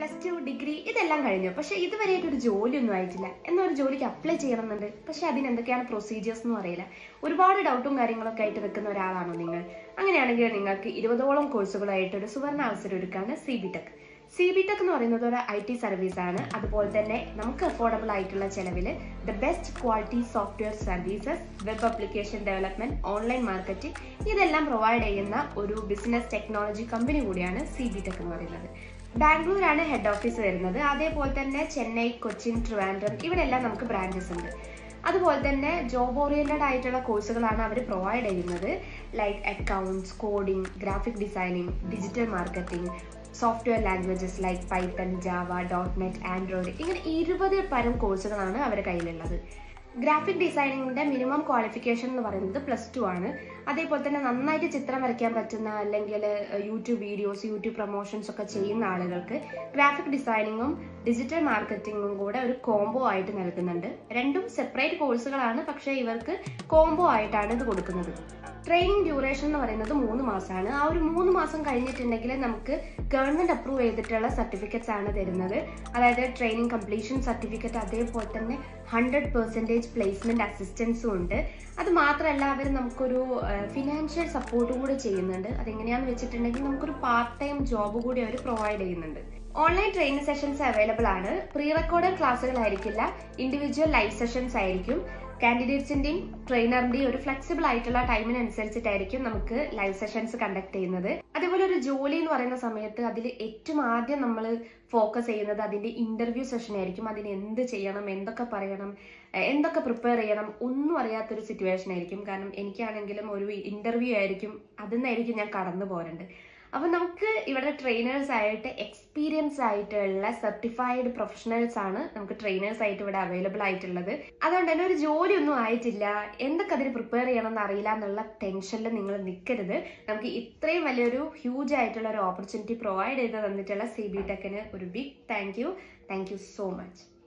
plus two degree ഇതെല്ലാം കഴിഞ്ഞു പക്ഷെ ഇതുവരെയായിട്ട് ഒരു ജോലിയൊന്നും ആയിട്ടില്ല എന്നാൽ ഒരു ജോലിക്ക് അപ്ലൈ ചെയ്യണമെന്നുണ്ട് പക്ഷെ അതിന് എന്തൊക്കെയാണ് പ്രൊസീജിയേഴ്സ് എന്നും അറിയില്ല ഒരുപാട് ഡൗട്ടും കാര്യങ്ങളൊക്കെ ആയിട്ട് നിൽക്കുന്ന ഒരാളാണോ നിങ്ങൾ അങ്ങനെയാണെങ്കിൽ നിങ്ങൾക്ക് ഇരുപതോളം കോഴ്സുകളായിട്ട് ഒരു സുവർണ അവസരം ഒരുക്കാണ് C B tech C B tech എന്ന് പറയുന്നത് ഒരു ഐ ടി സർവീസ് ആണ് അതുപോലെ തന്നെ നമുക്ക് അഫോർഡബിൾ ആയിട്ടുള്ള ചെലവിൽ the best quality software services web application development online marketing ഇതെല്ലാം പ്രൊവൈഡ് ചെയ്യുന്ന ഒരു ബിസിനസ് ടെക്നോളജി കമ്പനി കൂടിയാണ് സി ബി ടെക് എന്ന് പറയുന്നത് ബാംഗ്ലൂരാണ് ഹെഡ് ഓഫീസ് വരുന്നത് അതേപോലെ തന്നെ ചെന്നൈ കൊച്ചിൻ ട്രിവാൻഡ്രം ഇവിടെ എല്ലാം നമുക്ക് ബ്രാഞ്ചസ് ഉണ്ട് അതുപോലെ തന്നെ ജോബ് ഓറിയന്റഡ് ആയിട്ടുള്ള കോഴ്സുകളാണ് അവർ പ്രൊവൈഡ് ചെയ്യുന്നത് like accounts coding graphic designing digital marketing software languages like Python Java dot net Android ഇങ്ങനെ ഇരുപത് പരം കോഴ്സുകളാണ് അവരുടെ കയ്യിലുള്ളത് ഗ്രാഫിക് ഡിസൈനിങ്ങിന്റെ മിനിമം ക്വാളിഫിക്കേഷൻ എന്ന് പറയുന്നത് പ്ലസ് ടു ആണ് അതേപോലെ തന്നെ നന്നായിട്ട് ചിത്രം വരയ്ക്കാൻ പറ്റുന്ന അല്ലെങ്കിൽ യൂട്യൂബ് വീഡിയോസ് യൂട്യൂബ് പ്രൊമോഷൻസ് ഒക്കെ ചെയ്യുന്ന ആളുകൾക്ക് ഗ്രാഫിക് ഡിസൈനിങ്ങും ഡിജിറ്റൽ മാർക്കറ്റിംഗും കൂടെ ഒരു കോംബോ ആയിട്ട് നൽകുന്നുണ്ട് രണ്ടും സെപ്പറേറ്റ് കോഴ്സുകളാണ് പക്ഷേ ഇവർക്ക് കോംബോ ആയിട്ടാണ് ഇത് കൊടുക്കുന്നത് ട്രെയിനിങ് ഡ്യൂറേഷൻ എന്ന് പറയുന്നത് മൂന്ന് മാസമാണ് ആ ഒരു മൂന്ന് മാസം കഴിഞ്ഞിട്ടുണ്ടെങ്കിൽ നമുക്ക് ഗവൺമെന്റ് അപ്രൂവ് ചെയ്തിട്ടുള്ള സർട്ടിഫിക്കറ്റ്സ് ആണ് തരുന്നത് അതായത് ട്രെയിനിങ് കംപ്ലീഷൻ സർട്ടിഫിക്കറ്റ് അതേപോലെ തന്നെ ഹൺഡ്രഡ് പെർസെൻറ്റേജ് പ്ലേസ്മെന്റ് അസിസ്റ്റൻസും ഉണ്ട് അത് മാത്രമല്ല അവർ നമുക്കൊരു ഫിനാൻഷ്യൽ സപ്പോർട്ട് കൂടെ ചെയ്യുന്നുണ്ട് അതെങ്ങനെയാന്ന് വെച്ചിട്ടുണ്ടെങ്കിൽ നമുക്കൊരു പാർട്ട് ടൈം ജോബ് കൂടി അവർ പ്രൊവൈഡ് ചെയ്യുന്നുണ്ട് ഓൺലൈൻ ട്രെയിനിങ് സെഷൻസ് അവൈലബിൾ ആണ് പ്രീ റെക്കോർഡഡ് ക്ലാസ്സുകളായിരിക്കില്ല ഇൻഡിവിജ്വൽ ലൈവ് സെഷൻസ് ആയിരിക്കും കാൻഡിഡേറ്റ്സിന്റെയും ട്രെയിനറിന്റെയും ഒരു ഫ്ലെക്സിബിൾ ആയിട്ടുള്ള ടൈമിനനുസരിച്ചിട്ടായിരിക്കും നമുക്ക് ലൈവ് സെഷൻസ് കണ്ടക്ട് ചെയ്യുന്നത് അതേപോലെ ഒരു ജോലി എന്ന് പറയുന്ന സമയത്ത് അതിൽ ഏറ്റവും ആദ്യം നമ്മൾ ഫോക്കസ് ചെയ്യുന്നത് അതിന്റെ ഇന്റർവ്യൂ സെഷൻ ആയിരിക്കും അതിന് എന്ത് ചെയ്യണം എന്തൊക്കെ പറയണം എ- എന്തൊക്കെ പ്രിപ്പയർ ചെയ്യണം ഒന്നും അറിയാത്തൊരു സിറ്റുവേഷൻ ആയിരിക്കും കാരണം എനിക്കാണെങ്കിലും ഒരു ഇന്റർവ്യൂ ആയിരിക്കും അതിൽ നിന്നായിരിക്കും ഞാൻ കടന്നു പോരുന്നത് അപ്പൊ നമുക്ക് ഇവിടെ ട്രെയിനേഴ്സ് ആയിട്ട് എക്സ്പീരിയൻസ് ആയിട്ടുള്ള സർട്ടിഫൈഡ് പ്രൊഫഷണൽസ് ആണ് നമുക്ക് ട്രെയിനേഴ്സ് ആയിട്ട് ഇവിടെ അവൈലബിൾ ആയിട്ടുള്ളത് അതുകൊണ്ട് തന്നെ ഒരു ജോലിയൊന്നും ആയിട്ടില്ല എന്തൊക്കെ അതിന് പ്രിപ്പയർ ചെയ്യണം എന്ന് അറിയില്ല എന്നുള്ള ടെൻഷനിൽ നിങ്ങൾ നിൽക്കരുത് നമുക്ക് ഇത്രയും വലിയൊരു ഹ്യൂജ് ആയിട്ടുള്ള ഒരു ഓപ്പർച്യൂണിറ്റി പ്രൊവൈഡ് ചെയ്ത് തന്നിട്ടുള്ള സി ബി ടെക്കിന് ഒരു big thank you thank you so much